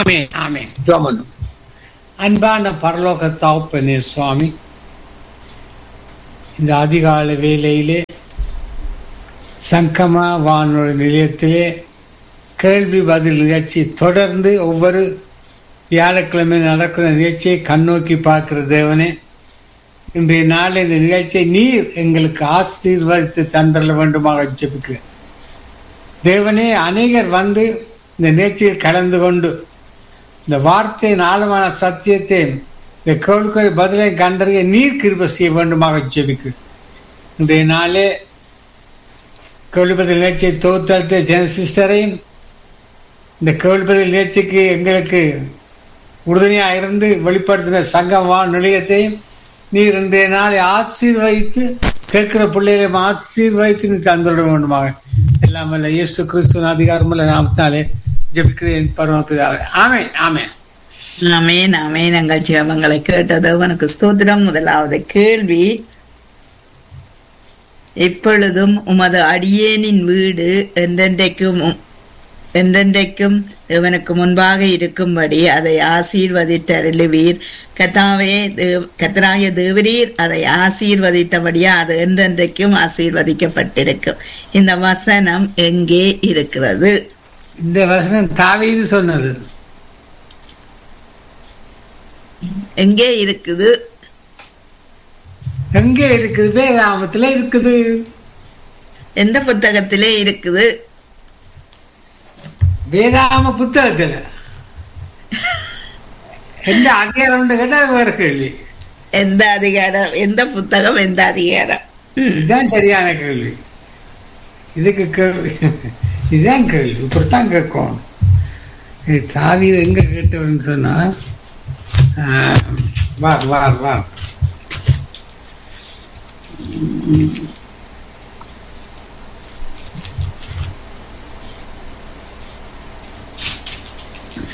ஆமென் ஆமென் ஜோமனும் அன்பான பரலோக தகப்பனே சுவாமி இந்த அதிகால வேளையிலே சங்கமா வானொலி நிலையத்திலே கேள்வி பதில் நிகழ்ச்சி தொடர்ந்து ஒவ்வொரு வியாழக்கிழமை நடக்கிற நிகழ்ச்சியை கண்ணோக்கி பார்க்கிற தேவனே இன்றைய நாள் இந்த நிகழ்ச்சியை நீர் எங்களுக்கு ஆசீர்வதித்து தந்தர வேண்டுமாக ஜெபிக்கிறேன் தேவனே அநேகர் வந்து இந்த நிகழ்ச்சியில் கலந்து கொண்டு இந்த வார்த்தையின் ஆழமான சத்தியத்தை இந்த கேள்விக்கு பதிலை கண்டறிய நீர் கிருப செய்ய வேண்டுமாக ஜெபிக்கிறேன் இன்றைய நாளே கேள்விப்பதில் நிகழ்ச்சியை தொகுத்தளித்த ஜென சிஸ்டரையும் இந்த கேள்விப்பதில் நிகழ்ச்சிக்கு எங்களுக்கு உறுதுணையாக இருந்து வெளிப்படுத்தின சங்கமா நிலையத்தையும் நீர் இன்றைய நாளை ஆசீர்வதித்து கேட்கிற பிள்ளைகளையும் ஆசீர்வதித்து நீ தந்துவிட வேண்டுமாக எல்லாம் அல்ல இயேசு கிறிஸ்துவின் அதிகாரமுள்ள நாமத்தாலே ஜெபிக்கிறேன் பரமபிதாவே ஆமென் ஆமென் ஆமேன் ஆமேன் எங்கள் ஜெபங்களை கேட்டது உனக்கு ஸ்தோத்திரம் முதலாவது கேள்வி எப்பொழுதும் உமது அடியேனின் வீடு என்றென்றைக்கும் உம்- என்றென்றைக்கும் தேவனுக்கு முன்பாக இருக்கும்படி அதை ஆசீர்வதித்தருளுவீர் கத்தாவே தேவ- கர்த்தராகிய தேவரீர் அதை ஆசீர்வதித்தபடியா அது என்றென்றைக்கும் ஆசீர்வதிக்கப்பட்டிருக்கும் இந்த வசனம் எங்கே இருக்கிறது இந்த வசனம் தாவீது சொன்னது எங்கே இருக்குது எங்கே இருக்குது வேதாமத்துல இருக்குது எந்த புத்தகத்திலே இருக்குது வேதாம புத்தகத்துல எந்த அதிகாரம் கேட்டா அது வேற கேள்வி எந்த அதிகாரம் எந்த புத்தகம் எந்த அதிகாரம் ம். இதுதான் சரியான கேள்வி இதுக்கு கேள்வி இதுதான் கேள்வி இப்படித்தான் கேட்கும் இது தாவீது எங்க கேட்டவன்னு சொன்னா ஆஹ், வார் வார் வார் உம்,